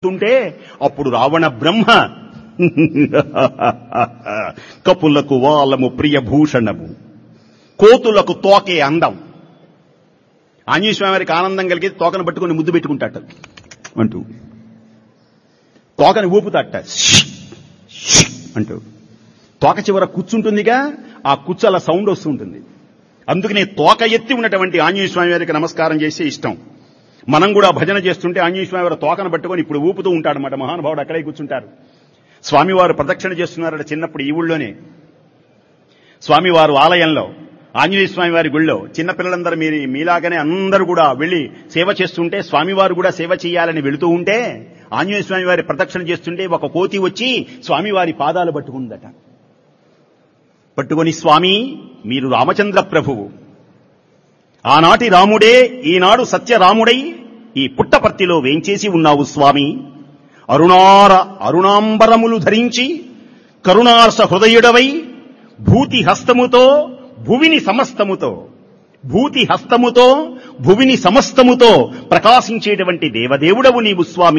ఉంటే అప్పుడు రావణ బ్రహ్మ కపులకు వాలము ప్రియభూషణము కోతులకు తోకే అందం ఆంజనేయ స్వామి వారికి ఆనందం కలిగి తోకను పట్టుకొని ముద్దు పెట్టుకుంటాట అంటూ తోకని ఊపుతాట అంటూ తోక చివర కూర్చుంటుందిగా ఆ కుచ్చు అలా సౌండ్ వస్తుంటుంది అందుకనే తోక ఎత్తి ఉన్నటువంటి ఆంజనేయ స్వామి వారికి నమస్కారం చేసే ఇష్టం మనం కూడా భజన చేస్తుంటే ఆంజనేయ స్వామి వారి తోకను పట్టుకొని ఇప్పుడు ఊపుతూ ఉంటాడనమాట మహానుభావుడు అక్కడే కూర్చుంటారు స్వామివారు ప్రదక్షిణ చేస్తున్నారట చిన్నప్పుడు ఈ ఊళ్ళోనే స్వామివారు ఆలయంలో ఆంజనేయ స్వామి వారి గుళ్ళో చిన్నపిల్లలందరూ మీరు మీలాగానే అందరూ కూడా వెళ్లి సేవ చేస్తుంటే స్వామివారు కూడా సేవ చేయాలని వెళుతూ ఉంటే ఆంజనేయ స్వామి వారి ప్రదక్షిణ చేస్తుంటే ఒక కోతి వచ్చి స్వామివారి పాదాలు పట్టుకుందట పట్టుకొని స్వామి మీరు రామచంద్ర ప్రభువు ఆనాటి రాముడే ఈనాడు సత్యరాముడై ఈ పుట్టపర్తిలో వేంచేసి ఉన్నావు స్వామి అరుణార అరుణాంబరములు ధరించి కరుణార్ష హృదయుడవై భూతి హస్తముతో భువిని సమస్తముతో భూతి హస్తముతో భువిని సమస్తముతో ప్రకాశించేటువంటి దేవదేవుడవు నీవు స్వామి